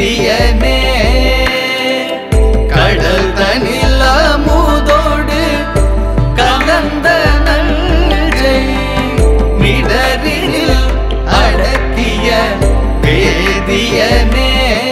வேதியனே கடல் தனில் அமுதோடு கலந்த நஞ்சை மிடரில் அடக்கிய வேதியனே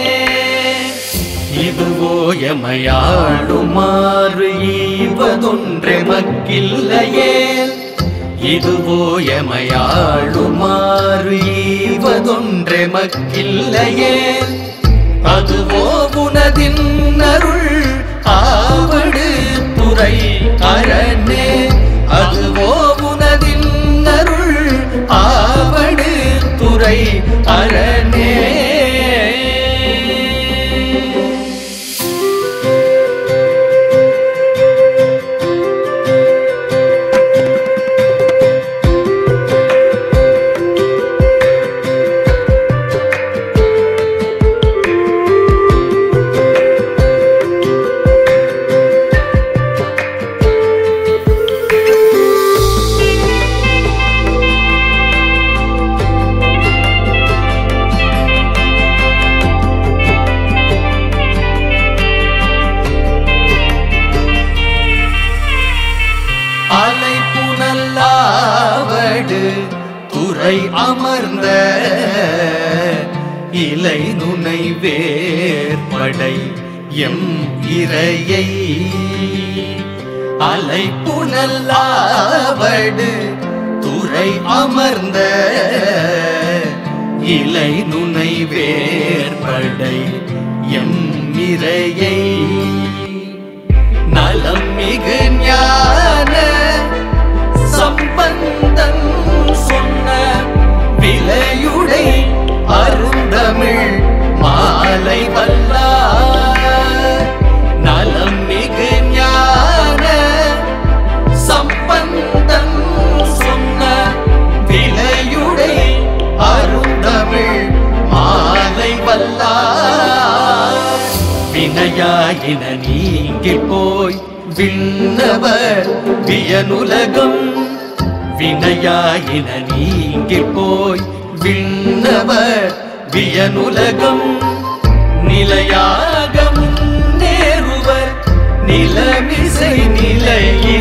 இதுவோ எமையாடுமாறு ஈவதொன்றே மக்கில்லையே இதுவோ எமையாடுமாறு ஈவதொன்றே மக்கில்லையே அதுவோ உனதின் அருள் ஆவடு துறை அரணே அதுவோ உனதின் அருள் ஆவடு துறை அரணே அலை புனல்லாவடு துறை அமர்ந்த இலை நுனை வேற்படை எம் இறையை அலை புனல்லாவடு துறை அமர்ந்த இலை நுனை வேற்படை எம் இறையை நலம் மிகு ஞான சம்பந்தன் சொன்ன விலையுடை அருந்தமிழ் மாலை வல்லார் நலம் மிகு ஞான சம்பந்தன் சொன்ன விலையுடை அருந்தமிழ் மாலை வல்லார் வினையாயின நீங்கி போய் விண்ணவர் வியனுலகம் வினையாயின நீங்கி போய் விண்ணவர் வியனுலகம் நிலையாக முன்னேறுவர் நிலமிசை நிலையில்